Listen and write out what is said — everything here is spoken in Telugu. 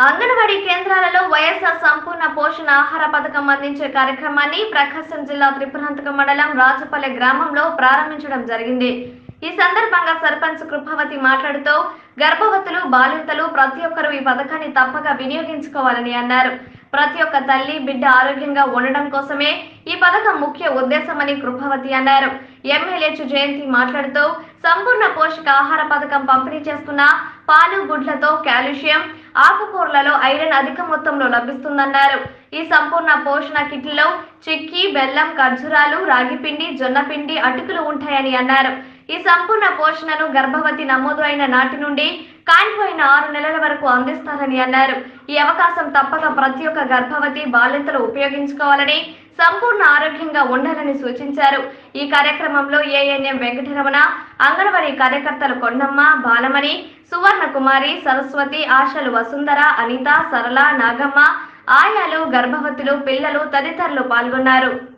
అంగన్వాడీ కేంద్రాలలో వైఎస్ఆర్ సంపూర్ణ పోషణ ఆహార పథకం అందించే కార్యక్రమాన్ని ప్రకాశం జిల్లా త్రిపురాంతక మండలం రాజపల్లె గ్రామంలో ప్రారంభించడం జరిగింది ఈ సందర్భంగా సర్పంచ్ కృపావతి మాట్లాడుతూ గర్భవతులు బాలింతలు ప్రతి ఒక్కరూ ఈ పథకాన్ని తప్పక వినియోగించుకోవాలని అన్నారు ప్రతి ఒక్క తల్లి బిడ్డ ఆరోగ్యంగా ఉండడం కోసమే ఈ పథకం ముఖ్య ఉద్దేశమని కృపావతి అన్నారు ఎమ్మెల్యే చు జయంతి మాట్లాడుతూ సంపూర్ణ పోషక ఆహార పథకం పంపిణీ చేస్తున్న పాలు గుడ్లతో కాల్షియం ఆకుకూరలలో ఐరన్ అధిక మొత్తంలో లభిస్తుందన్నారు ఈ సంపూర్ణ పోషణ కిట్లలో చిక్కీ బెల్లం ఖర్జూరాలు రాగిపిండి జొన్నపిండి అటుకులు ఉంటాయని అన్నారు ఈ సంపూర్ణ పోషణను గర్భవతి నమోదు అయిన నాటి నుండి కానిపోయిన ఆరు నెలల వరకు అందిస్తారని అన్నారు ఈ అవకాశం తప్పక ప్రతి ఒక్క గర్భవతి బాలింతలు ఉపయోగించుకోవాలని సంపూర్ణ ఆరోగ్యంగా ఉండాలని సూచించారు ఈ కార్యక్రమంలో ఏఎన్ఎం వెంకటరమణ అంగన్వాడీ కార్యకర్తలు కొండమ్మ బాలమణి సువర్ణ కుమారి సరస్వతి ఆశలు వసుంధర అనిత సరళ నాగమ్మ ఆయాలు గర్భవతులు పిల్లలు తదితరులు పాల్గొన్నారు